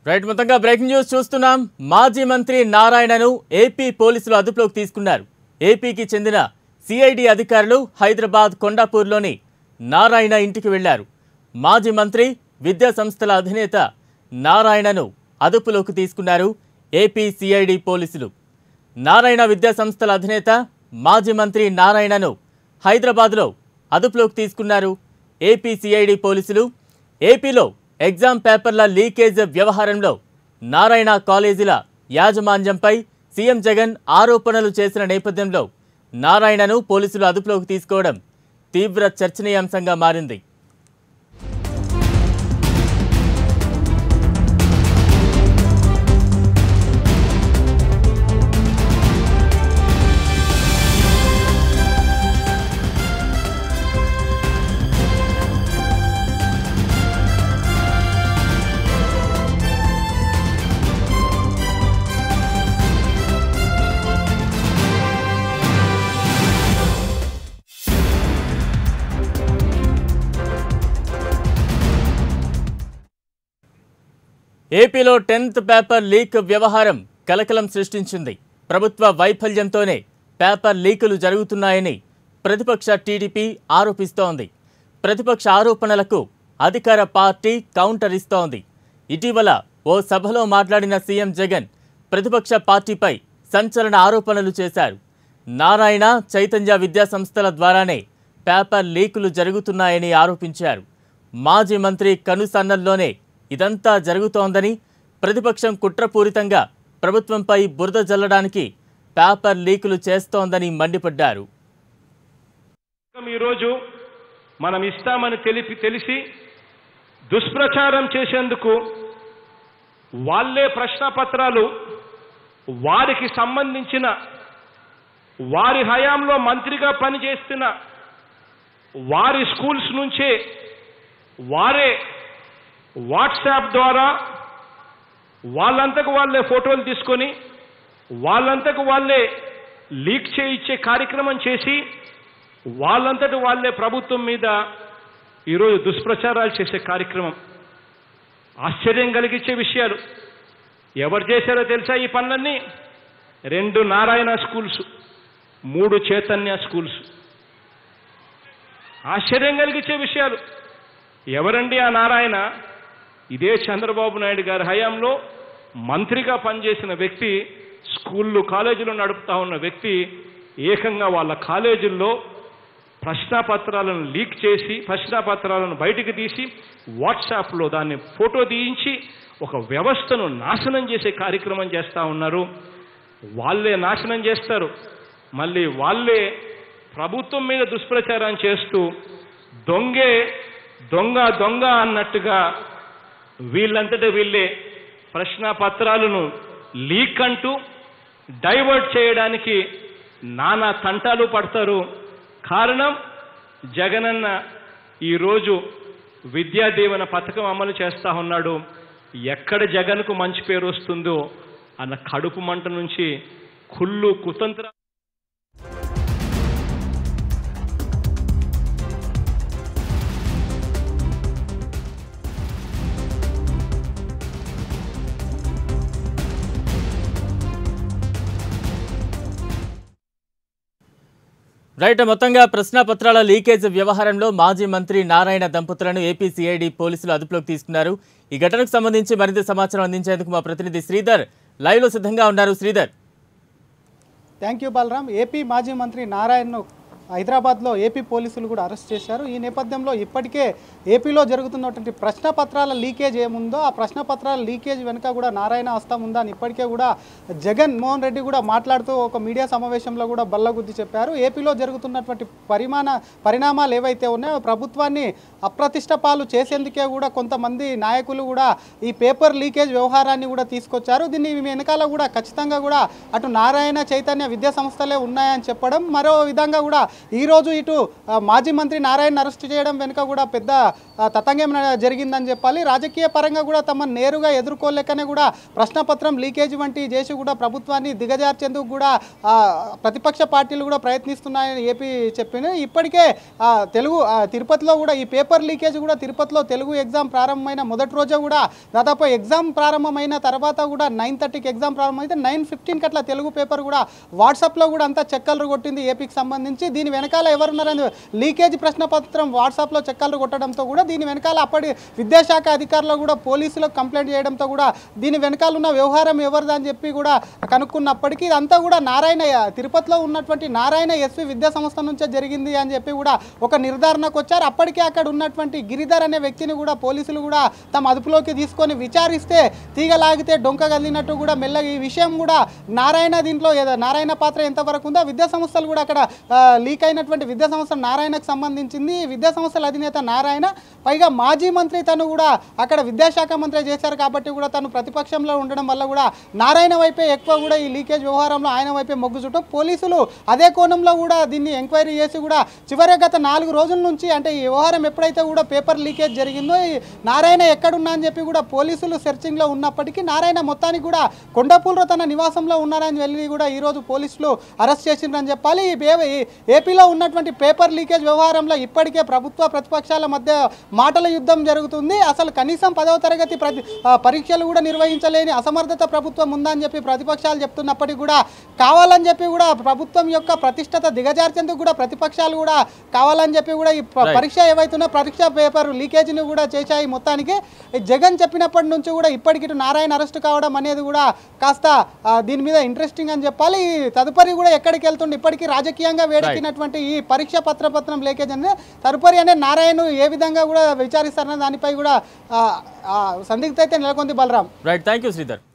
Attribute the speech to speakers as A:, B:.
A: Right మొత్తంగా breaking news చూస్తున్నాం మాజీ మంత్రి నారాయణను ఏపీ పోలీసులు అదుపులోకి తీసుకున్నారు ఏపీకి చెందిన సిఐడి అధికారులు హైదరాబాద్ కొండాపూర్లోని నారాయణ ఇంటికి వెళ్లారు మాజీ మంత్రి విద్యా సంస్థల అధినేత నారాయణను అదుపులోకి తీసుకున్నారు ఏపీ సిఐడి పోలీసులు నారాయణ విద్యా సంస్థల అధినేత మాజీ మంత్రి నారాయణను హైదరాబాద్లో అదుపులోకి తీసుకున్నారు ఏపీ సిఐడి పోలీసులు ఏపీలో ఎగ్జామ్ పేపర్ల లీకేజ్ వ్యవహారంలో నారాయణ కాలేజీల యాజమాన్యంపై సీఎం జగన్ ఆరోపణలు చేసిన నేపథ్యంలో నారాయణను పోలీసులు అదుపులోకి తీసుకోవడం తీవ్ర చర్చనీయాంశంగా మారింది ఏపీలో టెన్త్ పేపర్ లీక్ వ్యవహారం కలకలం సృష్టించింది ప్రభుత్వ వైఫల్యంతోనే పేపర్ లీకులు జరుగుతున్నాయని ప్రతిపక్ష టీడీపీ ఆరోపిస్తోంది ప్రతిపక్ష ఆరోపణలకు అధికార పార్టీ కౌంటర్ ఇస్తోంది ఇటీవల ఓ సభలో మాట్లాడిన సీఎం జగన్ ప్రతిపక్ష పార్టీపై సంచలన ఆరోపణలు చేశారు నారాయణ చైతన్య విద్యా సంస్థల ద్వారానే పేపర్ లీకులు జరుగుతున్నాయని ఆరోపించారు మాజీ మంత్రి కనుసన్నల్లోనే ఇదంతా జరుగుతోందని ప్రతిపక్షం కుట్రపూరితంగా ప్రభుత్వంపై బురద జల్లడానికి పేపర్ లీకులు చేస్తోందని మండిపడ్డారు
B: ఈరోజు మనం ఇస్తామని తెలిపి తెలిసి దుష్ప్రచారం చేసేందుకు వాళ్ళే ప్రశ్నపత్రాలు వారికి సంబంధించిన వారి హయాంలో మంత్రిగా పనిచేస్తున్న వారి స్కూల్స్ నుంచే వారే వాట్సాప్ ద్వారా వాళ్ళంతకు వాళ్ళే ఫోటోలు తీసుకొని వాళ్ళంతకు వాళ్ళే లీక్ చేయించే కార్యక్రమం చేసి వాళ్ళంతటి వాళ్ళే ప్రభుత్వం మీద ఈరోజు దుష్ప్రచారాలు చేసే కార్యక్రమం ఆశ్చర్యం కలిగించే విషయాలు ఎవరు చేశారో తెలుసా ఈ పనులన్నీ రెండు నారాయణ స్కూల్స్ మూడు చైతన్య స్కూల్స్ ఆశ్చర్యం కలిగించే విషయాలు ఎవరండి ఆ నారాయణ ఇదే చంద్రబాబు నాయుడు గారి హయాంలో మంత్రిగా పనిచేసిన వ్యక్తి స్కూళ్ళు కాలేజీలు నడుపుతా ఉన్న వ్యక్తి ఏకంగా వాళ్ళ కాలేజీల్లో ప్రశ్నాపత్రాలను లీక్ చేసి ప్రశ్నాపత్రాలను బయటికి తీసి వాట్సాప్లో దాన్ని ఫోటో తీయించి ఒక వ్యవస్థను నాశనం చేసే కార్యక్రమం చేస్తూ ఉన్నారు వాళ్ళే నాశనం చేస్తారు మళ్ళీ వాళ్ళే ప్రభుత్వం మీద దుష్ప్రచారం చేస్తూ దొంగే దొంగ దొంగ అన్నట్టుగా వీళ్ళంతటా వీళ్ళే ప్రశ్నపత్రాలను లీక్ అంటూ డైవర్ట్ చేయడానికి నానా తంటాలు పడతారు కారణం జగనన్న ఈరోజు విద్యా దీవెన పథకం అమలు చేస్తా ఉన్నాడు ఎక్కడ జగన్కు మంచి పేరు వస్తుందో అన్న కడుపు మంట నుంచి కుళ్ళు కుతంత్ర
A: రైట్ మొత్తంగా ప్రశ్నాపత్రాల లీకేజ్ వ్యవహారంలో మాజీ మంత్రి నారాయణ దంపతులను ఏపీ సిఐడి పోలీసులు అదుపులోకి తీసుకున్నారు ఈ ఘటనకు సంబంధించి మరింత సమాచారం అందించేందుకు మా ప్రతినిధి శ్రీధర్ లైవ్లో సిద్ధంగా ఉన్నారు Sridhar
C: thank you Balaram AP మాజీ మంత్రి నారాయణను హైదరాబాద్లో ఏపీ పోలీసులు కూడా అరెస్ట్ చేశారు ఈ నేపథ్యంలో ఇప్పటికే ఏపీలో జరుగుతున్నటువంటి ప్రశ్నపత్రాల లీకేజ్ ఏముందో ఆ ప్రశ్నపత్రాల లీకేజ్ వెనుక కూడా నారాయణ హస్తం ఉందా అని ఇప్పటికే కూడా జగన్ మోహన్ రెడ్డి కూడా మాట్లాడుతూ ఒక మీడియా సమావేశంలో కూడా బల్లగుద్ది చెప్పారు ఏపీలో జరుగుతున్నటువంటి పరిమాణ పరిణామాలు ఏవైతే ఉన్నాయో ప్రభుత్వాన్ని అప్రతిష్ట పాలు చేసేందుకే కూడా కొంతమంది నాయకులు కూడా ఈ పేపర్ లీకేజ్ వ్యవహారాన్ని కూడా తీసుకొచ్చారు దీన్ని వెనకాల కూడా ఖచ్చితంగా కూడా అటు నారాయణ చైతన్య విద్యా సంస్థలే ఉన్నాయని చెప్పడం మరో విధంగా కూడా ఈ రోజు ఇటు ఆ, మాజీ మంత్రి నారాయణ అరెస్ట్ చేయడం వెనుక కూడా పెద్ద ఆ, తతంగం జరిగిందని చెప్పాలి రాజకీయ పరంగా కూడా తమ నేరుగా ఎదుర్కోలేకనే కూడా ప్రశ్నపత్రం లీకేజ్ వంటి చేసి కూడా ప్రభుత్వాన్ని దిగజార్చేందుకు కూడా ఆ, ప్రతిపక్ష పార్టీలు కూడా ప్రయత్నిస్తున్నాయని ఏపీ చెప్పింది ఇప్పటికే ఆ, తెలుగు ఆ, తిరుపతిలో కూడా ఈ పేపర్ లీకేజ్ కూడా తిరుపతిలో తెలుగు ఎగ్జామ్ ప్రారంభమైన మొదటి రోజే కూడా దాదాపు ఎగ్జామ్ ప్రారంభమైన తర్వాత కూడా నైన్ థర్టీకి ఎగ్జామ్ ప్రారంభమైతే నైన్ ఫిఫ్టీన్కి అట్లా తెలుగు పేపర్ కూడా వాట్సాప్లో కూడా అంతా చెక్కలు కొట్టింది ఏపీకి సంబంధించి దీని వెనకాల ఎవరున్నారని లీకేజ్ ప్రశ్న పత్రం వాట్సాప్లో చెక్కలు కొట్టడంతో కూడా దీని వెనకాల అప్పటి విద్యాశాఖ అధికారులు కూడా పోలీసులకు కంప్లైంట్ చేయడంతో కూడా దీని వెనకాల ఉన్న వ్యవహారం ఎవరిదని చెప్పి కూడా కనుక్కున్నప్పటికీ ఇదంతా కూడా నారాయణ తిరుపతిలో ఉన్నటువంటి నారాయణ ఎస్వి విద్యా సంస్థ నుంచే జరిగింది అని చెప్పి కూడా ఒక నిర్ధారణకు వచ్చారు అప్పటికే అక్కడ ఉన్నటువంటి గిరిధర్ అనే వ్యక్తిని కూడా పోలీసులు కూడా తమ అదుపులోకి తీసుకొని విచారిస్తే తీగ లాగితే డొంక కదిలినట్టు కూడా మెల్లగా ఈ విషయం కూడా నారాయణ దీంట్లో ఏదో నారాయణ పాత్ర ఎంతవరకు ఉందో విద్యా సంస్థలు కూడా అక్కడ ఆ, లీక్ అయినటువంటి విద్యా సంస్థ నారాయణకు సంబంధించింది విద్యా సంస్థల అధినేత నారాయణ పైగా మాజీ మంత్రి తను కూడా అక్కడ విద్యాశాఖ మంత్రి చేశారు కాబట్టి కూడా తను ప్రతిపక్షంలో ఉండడం వల్ల కూడా నారాయణ వైపే ఎక్కువ కూడా ఈ లీకేజ్ వ్యవహారంలో ఆయన వైపే మొగ్గు చుట్టూ పోలీసులు అదే కోణంలో కూడా దీన్ని ఎంక్వైరీ చేసి కూడా చివరి గత నాలుగు రోజుల నుంచి అంటే ఈ వ్యవహారం ఎప్పుడైతే కూడా పేపర్ లీకేజ్ జరిగిందో ఈ నారాయణ ఎక్కడున్నా అని చెప్పి కూడా పోలీసులు సెర్చింగ్లో ఉన్నప్పటికీ నారాయణ మొత్తానికి కూడా కొండపూల్లో తన నివాసంలో ఉన్నారని వెళ్ళి కూడా ఈరోజు పోలీసులు అరెస్ట్ చేసిండ్రని చెప్పాలి ఈ బే- ఈ ఏపీలో ఉన్నటువంటి పేపర్ లీకేజ్ వ్యవహారంలో ఇప్పటికే ప్రభుత్వ ప్రతిపక్షాల మధ్య మాటల యుద్ధం జరుగుతుంది అసలు కనీసం పదవ తరగతి ప్రతి ఆ, పరీక్షలు కూడా నిర్వహించలేని అసమర్థత ప్రభుత్వం ఉందని చెప్పి ప్రతిపక్షాలు చెప్తున్నప్పటికీ కూడా కావాలని చెప్పి కూడా ప్రభుత్వం యొక్క ప్రతిష్టత దిగజార్చేందుకు కూడా ప్రతిపక్షాలు కూడా కావాలని చెప్పి కూడా ఈ ప-
A: Right.
C: పరీక్ష ఏవైతున్నా పరీక్ష పేపర్ లీకేజీని కూడా చేశాయి మొత్తానికి ఈ జగన్ చెప్పినప్పటి నుంచి కూడా ఇప్పటికి ఇటు నారాయణ అరెస్ట్ కావడం అనేది కూడా కాస్త ఆ, దీని మీద ఇంట్రెస్టింగ్ అని చెప్పాలి ఈ తదుపరి కూడా ఎక్కడికి వెళ్తుండే ఇప్పటికీ రాజకీయంగా వేడెక్కినటువంటి ఈ పరీక్ష పత్రపత్రం లీకేజ్ అనేది తదుపరి అనే నారాయణ ఏ విధంగా కూడా విచారిస్తారనే దానిపై కూడా ఆ, ఆ, సందిగ్ధత అయితే నెలకొంది Balaram
A: right thank you Sridhar